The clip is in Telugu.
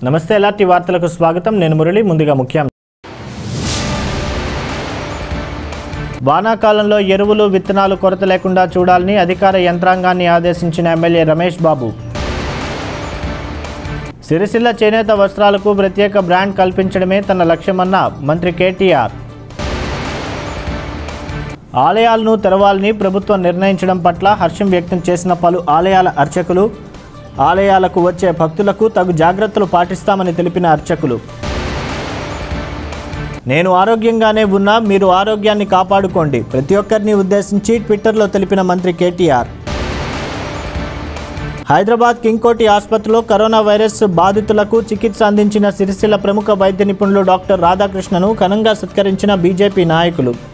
నమస్తే ఎలాంటి వార్తలకు స్వాగతం నేను మురళి ముందుగా ముఖ్యం వానాకాలంలో ఎరువులు విత్తనాలు కొరత లేకుండా చూడాలని అధికార యంత్రాంగాన్ని ఆదేశించిన ఎమ్మెల్యే రమేష్ బాబు సిరిసిల్ల చేనేత వస్త్రాలకు ప్రత్యేక బ్రాండ్ కల్పించడమే తన లక్ష్యమన్న మంత్రి కేటీఆర్ ఆలయాలను తెరవాలని ప్రభుత్వం నిర్ణయించడం పట్ల హర్షం వ్యక్తం చేసిన పలు ఆలయాల అర్చకులు ఆలయాలకు వచ్చే భక్తులకు తగు జాగ్రత్తలు పాటిస్తామని తెలిపిన అర్చకులు నేను ఆరోగ్యంగానే ఉన్నా మీరు ఆరోగ్యాన్ని కాపాడుకోండి ప్రతి ఒక్కరిని ఉద్దేశించి ట్విట్టర్లో తెలిపిన మంత్రి కేటీఆర్ హైదరాబాద్ కింగ్కోటి ఆసుపత్రిలో కరోనా వైరస్ బాధితులకు చికిత్స అందించిన సిరిసిల్ల ప్రముఖ వైద్య నిపుణులు డాక్టర్ రాధాకృష్ణను ఘనంగా సత్కరించిన బీజేపీ నాయకులు